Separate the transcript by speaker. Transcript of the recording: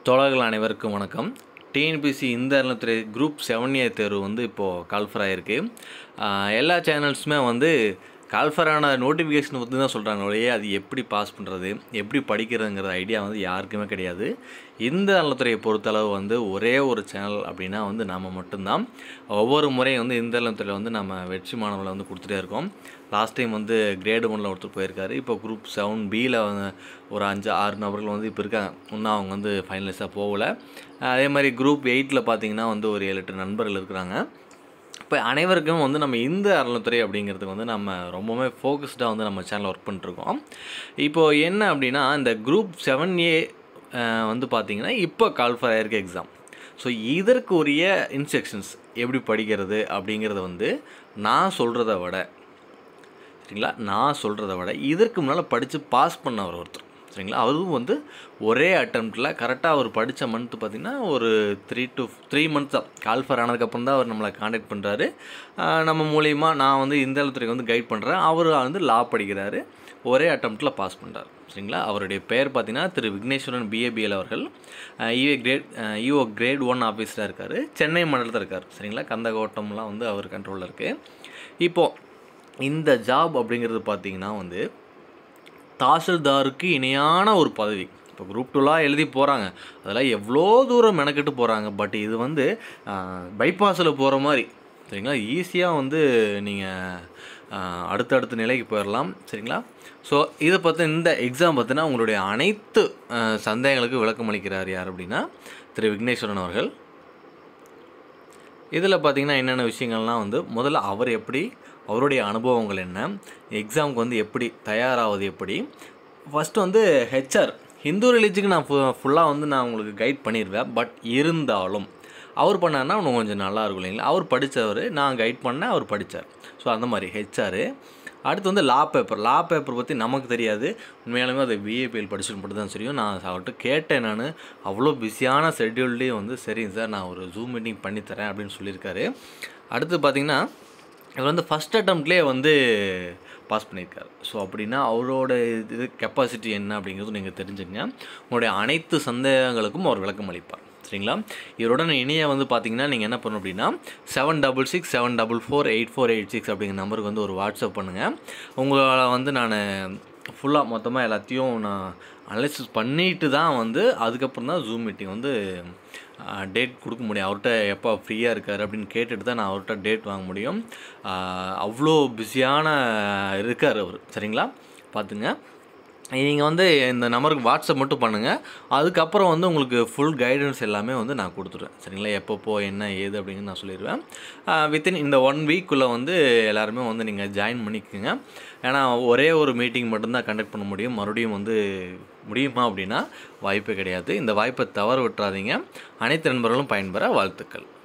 Speaker 1: தோழர்கள் அனைவருக்கும் வணக்கம் டிஎன்பிசி இந்த அறநிலைத்துறை குரூப் செவன் ஏ தேர்வு வந்து இப்போது கால்ஃபர் ஆகிருக்கு எல்லா சேனல்ஸுமே வந்து கால்ஃபரான நோட்டிஃபிகேஷன் பற்றி தான் சொல்கிறாங்க ஒழிய அது எப்படி பாஸ் பண்ணுறது எப்படி படிக்கிறதுங்கிற ஐடியா வந்து யாருக்குமே கிடையாது இந்த அறநிலைத்துறையை பொறுத்தளவு வந்து ஒரே ஒரு சேனல் அப்படின்னா வந்து நாம் மட்டும்தான் ஒவ்வொரு முறையும் வந்து இந்த அறநிலைத்துறையில் வந்து நம்ம வெற்றி மாணவர்களை வந்து கொடுத்துட்டே இருக்கோம் லாஸ்ட் டைம் வந்து கிரேடு ஒன்றில் ஒருத்தர் போயிருக்காரு இப்போ குரூப் செவன் பியில் ஒரு அஞ்சு ஆறு நபர்கள் வந்து இப்போ இருக்காங்க இன்னும் அவங்க வந்து ஃபைனலிஸ்ட்டாக போகல அதே மாதிரி குரூப் எயிட்டில் பார்த்தீங்கன்னா வந்து ஒரு ஏழு எட்டு நண்பர்கள் இருக்கிறாங்க இப்போ அனைவருக்கும் வந்து நம்ம இந்த அறநிலைத்துறை அப்படிங்கிறதுக்கு வந்து நம்ம ரொம்பவுமே ஃபோக்கஸ்டாக வந்து நம்ம சேனல் ஒர்க் பண்ணிட்டுருக்கோம் இப்போது என்ன அப்படின்னா இந்த குரூப் செவன் ஏ வந்து பார்த்திங்கன்னா இப்போ கால்ஃபர் ஆயிருக்கு எக்ஸாம் ஸோ இதற்கு உரிய இன்ஸ்ட்ரக்ஷன்ஸ் எப்படி படிக்கிறது அப்படிங்கிறத வந்து நான் சொல்கிறத விட சரிங்களா நான் சொல்கிறத விட இதற்கு முன்னால் படித்து பாஸ் பண்ணவர் ஒருத்தர் சரிங்களா அதுவும் வந்து ஒரே அட்டம்ப்டில் கரெக்டாக அவர் படித்த மந்த்து பார்த்திங்கன்னா ஒரு த்ரீ டு த்ரீ மந்த்ஸ் தான் கால்ஃபர் ஆனதுக்கப்புறம் தான் அவர் நம்மளை காண்டாக்ட் பண்ணுறாரு நம்ம மூலியமாக நான் வந்து இந்த எழுத்துறைக்கு வந்து கைட் பண்ணுறேன் அவர் வந்து லா படிக்கிறாரு ஒரே அட்டம்ப்டில் பாஸ் பண்ணுறாரு சரிங்களா அவருடைய பெயர் பார்த்தீங்கன்னா திரு விக்னேஸ்வரன் பிஏபிஎல் அவர்கள் E A grade E O grade one ஆஃபீஸராக இருக்கார் சென்னை மண்டலத்தில் இருக்கார் சரிங்களா கந்தகோட்டம்லாம் வந்து அவர் கண்ட்ரோலில் இருக்குது இப்போது இந்த ஜாப் அப்படிங்கிறது பார்த்திங்கன்னா வந்து தாசில்தாருக்கு இணையான ஒரு பதவி இப்போ குரூப் டூலாம் எழுதி போகிறாங்க அதெல்லாம் எவ்வளோ தூரம் மெனக்கெட்டு போகிறாங்க பட் இது வந்து பைபாஸில் போகிற மாதிரி சரிங்களா ஈஸியாக வந்து நீங்கள் அடுத்தடுத்த நிலைக்கு போயிடலாம் சரிங்களா ஸோ இதை பற்றி இந்த எக்ஸாம் பார்த்தினா உங்களுடைய அனைத்து சந்தேகங்களுக்கு விளக்கம் அளிக்கிறார் யார் அப்படின்னா திரு விக்னேஸ்வரன் அவர்கள் இதில் பார்த்திங்கன்னா என்னென்ன விஷயங்கள்லாம் வந்து முதல்ல அவர் எப்படி அவருடைய அனுபவங்கள் என்ன எக்ஸாமுக்கு வந்து எப்படி தயாராவது எப்படி ஃபஸ்ட்டு வந்து ஹெச்ஆர் ஹிந்து ரிலீஜுக்கு நான் ஃபு ஃபுல்லாக வந்து நான் உங்களுக்கு கைட் பண்ணிடுவேன் பட் இருந்தாலும் அவர் பண்ணார்னா இன்னும் கொஞ்சம் நல்லா இருக்கும் இல்லைங்களா அவர் படித்தவர் நான் கைட் பண்ணேன் அவர் படித்தார் ஸோ அந்த மாதிரி ஹெச்ஆர் அடுத்து வந்து லா பேப்பர் லா பேப்பர் பற்றி நமக்கு தெரியாது உண்மையாலுமே அதை பிஏபிஎல் படிச்சுட்டு மட்டும் தான் தெரியும் நான் அவர்கிட்ட கேட்டேன் நான் அவ்வளோ பிஸியான ஷெட்யூல்லையும் வந்து சரிங்க சார் நான் ஒரு ஜூம் மீட்டிங் பண்ணித்தரேன் அப்படின்னு சொல்லியிருக்காரு அடுத்து பார்த்திங்கன்னா இவர் வந்து ஃபஸ்ட் அட்டம்ப்ட்லேயே வந்து பாஸ் பண்ணியிருக்காரு ஸோ அப்படின்னா அவரோட இது கெப்பாசிட்டி என்ன அப்படிங்கிறது நீங்கள் தெரிஞ்சுங்க உங்களுடைய அனைத்து சந்தேகங்களுக்கும் அவர் விளக்கம் அளிப்பார் சரிங்களா இவருடன் இணைய வந்து பார்த்தீங்கன்னா நீங்கள் என்ன பண்ணணும் அப்படின்னா seven double six seven double four eight four eight six அப்படிங்கிற நம்பருக்கு வந்து ஒரு வாட்ஸ்அப் பண்ணுங்கள் உங்களை வந்து நான் ஃபுல்லாக மொத்தமாக எல்லாத்தையும் நான் அனலைசிஸ் பண்ணிட்டு தான் வந்து அதுக்கப்புறம் தான் ஜூம் மீட்டிங் வந்து டேட் கொடுக்க முடியும் அவர்கிட்ட எப்போ ஃப்ரீயாக இருக்கார் அப்படின்னு கேட்டுட்டு தான் நான் அவர்கிட்ட டேட் வாங்க முடியும் அவ்வளோ பிஸியான இருக்கார் அவர் சரிங்களா பார்த்துங்க நீங்கள் வந்து இந்த நம்பருக்கு வாட்ஸ்அப் மட்டும் பண்ணுங்கள் அதுக்கப்புறம் வந்து உங்களுக்கு ஃபுல் கைடன்ஸ் எல்லாமே வந்து நான் கொடுத்துருவேன் சரிங்களா எப்பப்போ என்ன ஏது அப்படின்னு நான் சொல்லிடுவேன் வித்தின் இந்த ஒன் வீக்குள்ளே வந்து எல்லாருமே வந்து நீங்கள் ஜாயின் பண்ணிக்கோங்க ஏன்னா ஒரே ஒரு மீட்டிங் மட்டும்தான் கண்டக்ட் பண்ண முடியும் மறுபடியும் வந்து முடியுமா அப்படின்னா வாய்ப்பே கிடையாது இந்த வாய்ப்பை தவற விட்டுறாதீங்க அனைத்து நண்பர்களும் பயன்பெற வாழ்த்துக்கள்